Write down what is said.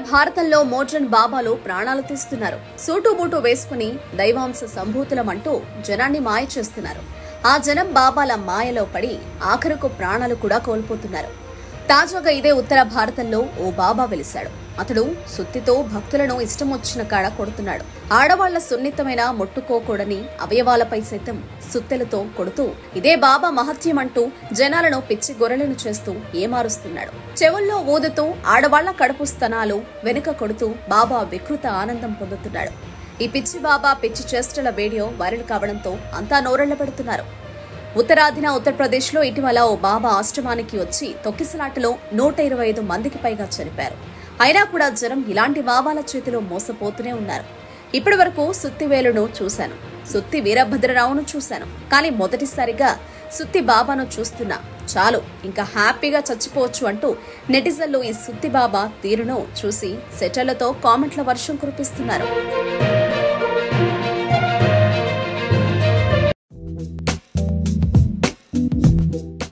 భారతంలో మోడ్రన్ బాబాలు ప్రాణాలు తీస్తున్నారు సూటు బూటు వేసుకుని దైవాంశ సంభూతులమంటూ జనాన్ని మాయ చేస్తున్నారు ఆ జనం బాబాల మాయలో పడి ఆఖరుకు ప్రాణాలు కూడా కోల్పోతున్నారు తాజాగా ఇదే ఉత్తర భారతంలో ఓ బాబా వెలిశాడు అతడు సుత్తితో భక్తులను ఇష్టం వచ్చిన కాడ కొడుతున్నాడు ఆడవాళ్ల సున్నితమైన ముట్టుకోకూడని అవయవాలపై సైతం సుత్తెలతో కొడుతూ ఇదే బాబా మహత్యం అంటూ జనాలను పిచ్చి గొర్రెలను చేస్తూ ఏమారుస్తున్నాడు చెవుల్లో ఊదుతూ ఆడవాళ్ల కడుపు స్తనాలు వెనుక కొడుతూ బాబా వికృత ఆనందం పొందుతున్నాడు ఈ పిచ్చి బాబా పిచ్చి చేష్టల వీడియో వైరల్ కావడంతో అంతా నోరెళ్లబెడుతున్నారు ఉత్తరాదిన ఉత్తరప్రదేశ్లో ఇటీవల ఓ బాబా ఆశ్రమానికి వచ్చి తొక్కిసలాటలో నూట ఇరవై ఐదు మందికి పైగా చనిపారు అయినా కూడా జనం ఇలాంటి బాబాల చేతిలో మోసపోతూనే ఉన్నారు ఇప్పటి వరకు సుత్తివేలును చూశాను సుత్తి వీరభద్రరావును చూశాను కానీ మొదటిసారిగా సుత్తి బాబాను చూస్తున్నా చాలు ఇంకా హ్యాపీగా చచ్చిపోవచ్చు అంటూ నెటిజన్లు ఈ సుత్తి బాబా తీరును చూసి సెటర్లతో కామెంట్ల వర్షం కురిపిస్తున్నారు